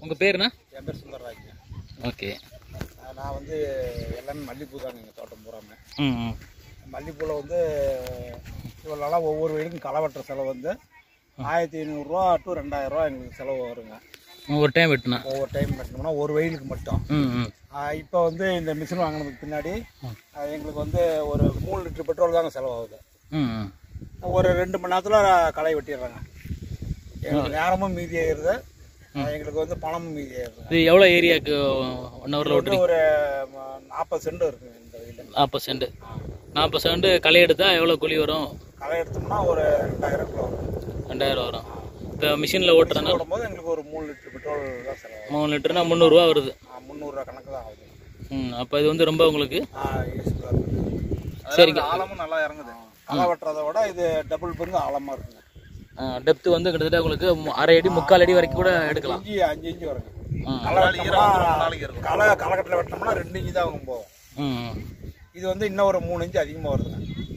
உங்கள் பேருண்ணா என் பேர் சுந்தரராஜ்ங்க ஓகே அஹ் நான் வந்து எல்லாமே மல்லிகைப்பூ தாங்க எங்கள் தோட்டம் பூராமே ம் ம் மல்லிகைப்பூவில் வந்து இவ்வளோ நாளாக ஒவ்வொரு வீடுக்கும் களை வெட்டுற செலவு வந்து ஆயிரத்தி ஐநூறுரூவா டு ரெண்டாயிரரூவா எங்களுக்கு செலவு வருங்க ஒரு டைம் வெட்டுனா ஒவ்வொரு டைம் வெட்டினோம்னா ஒரு வெயிலுக்கு மட்டும் ம் ம் இப்போ வந்து இந்த மிஷின் வாங்கினதுக்கு பின்னாடி அஹ் எங்களுக்கு வந்து ஒரு மூணு லிட்டர் பெட்ரோல் தாங்க செலவாகுது ம் ம் ஒரு ரெண்டு மணி நேரத்தில் களை வெட்டிடுறாங்க எங்களுக்கு நேரமும் மீதி ஆயிடுது அஹ் எங்களுக்கு வந்து பணமும் மீதி ஆயிடுது இது எவ்வளோ ஏரியாவுக்கு ஒன் ஹவரில் வந்து ஒரு ம- நாற்பது சென்ட் இருக்குங்க இந்த வீட்டில் நாற்பது சென்ட் நாற்பது சென்ட் களை எடுத்தா எவ்வளோ கூலி வரும் களை எடுத்தோம்னா ஒரு ரெண்டாயிரம் கிலோ வரும் ரெண்டாயிரம் வரும் இப்போ மிஷினில் ஓட்டுறதுனால போடும்போது எங்களுக்கு ஒரு மூணு லிட்டர் பெட்ரோல் தான் செலவாகும் மூணு லிட்டர்னா முந்நூறுரூவா வருது முந்நூறுரூவா கணக்கு தான் ஆகுது ம் அப்போ இது வந்து ரொம்ப உங்களுக்கு யூஸ்ஃபுல்லாக இருக்குது சரிங்க ஆழமும் நல்லா இறங்குது களை வெட்டுறதை விட இது டபுள் பங்கு ஆழமாக இருக்குங்க டெப்த்து வந்து கிட்டத்தட்ட உங்களுக்கு மு- அரை அடி முக்கால் அடி வரைக்கும் கூட எடுக்கலாம் இஞ்சி அஞ்சு இஞ்சி வருங்க ம். களை வெட்டினோம்னா களை களைக்கட்டில் வெட்டினோம்னா ரெண்டு இஞ்சி தான் அவங்க போகும் ம் ம். இது வந்து இன்னும் ஒரு மூணு இன்ச்சு அதிகமாக வருதுங்க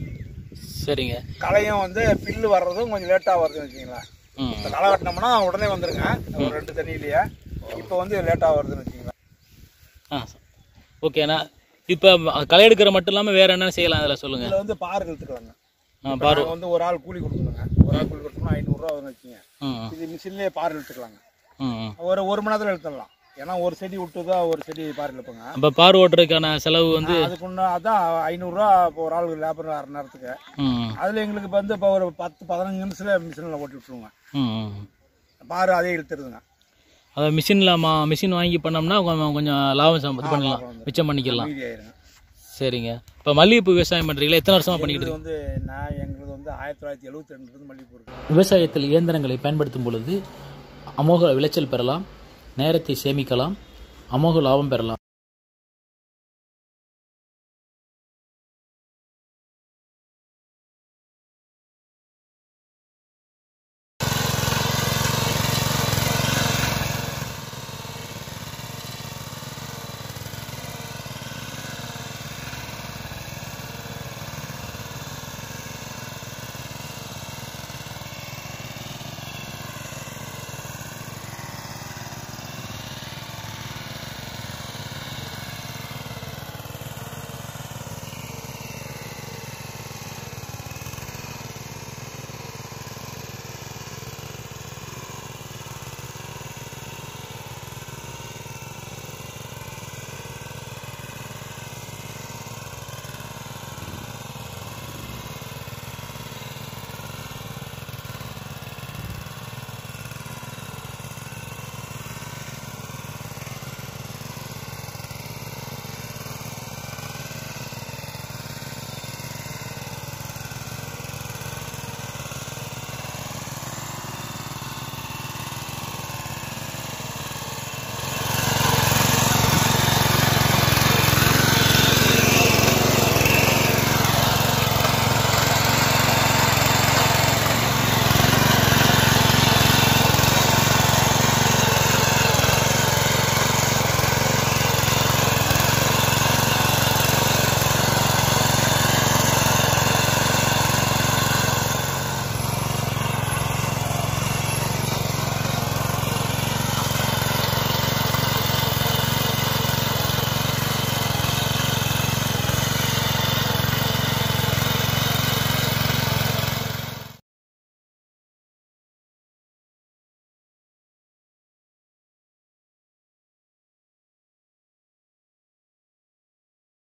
சரிங்க களையும் வந்து பில்லு வர்றதும் கொஞ்சம் லேட்டாக வருதுன்னு வச்சுங்களேன் ம் இப்போ களை வெட்டினோம்னா உடனே வந்துருங்க ஒரு ரெண்டு தண்ணியிலேயே இப்போ வந்து லேட்டாக வருதுன்னு வச்சுங்களேன் ஆ ஓகேண்ணா இப்போ களை எடுக்கிற மட்டும் இல்லாமல் வேறு என்ன செய்யலாம் அதில் சொல்லுங்கள் இதில் வந்து பாரு இழுத்துக்கலாங்க ஆ பாரு நாங்கள் வந்து ஒரு ஆள் கூலி கொடுக்கணுங்க ஒரு ஆள் கூலி கொடுத்தோம்னா ஐநூறுரூவா வரும்னு வச்சுங்க ம் ம். இது மிஷின்லேயே பாரு இழுத்துக்கலாங்க ம் ம் ஒரு ஒரு மணி நேரத்தில் எடுத்துடலாம் ஏன்னா ஒரு செடி விட்டு தான் ஒரு செடி பாரு இழுப்புங்க அப்போ பார் ஓட்டுறதுக்கான செலவு வந்து அதுக்குன்னு அதான் ஐநூறுரூவா இப்போ ஒரு ஆளுக்கு லேபர் அரை நேரத்துக்கு ம் ம். அதில் எங்களுக்கு இப்போ வந்து இப்போ ஒரு பத்து பதினஞ்சு நிமிஷத்தில் மிஷினில் ஓட்டி விட்ருவோங்க ம் ம். பாரு அதே இழுத்துருதுங்க அதை மிஷினில் மா மிஷின் வாங்கி பண்ணோம்னா கொஞ்சம் கொஞ்சம் லாபம் சம் இது பண்ணலாம் மிச்சம் பண்ணிக்கலாம் மீதி ஆயிருங்க சரிங்க இப்போ மல்லிகைப்பூ விவசாயம் பண்ணுறீங்களா எத்தனை வருஷமாக பண்ணிக்கிட்டு இது வந்து நான் எங்களுக்கு வந்து ஆயிரத்தி தொள்ளாயிரத்தி எழுபத்தி ரெண்டுலேருந்து மல்லிகைப்பூ இருக்கு விவசாயத்தில் இயந்திரங்களை பயன்படுத்தும் பொழுது அமோக விளைச்சல் பெறலாம் நேரத்தை சேமிக்கலாம் அமோக லாபம் பெறலாம்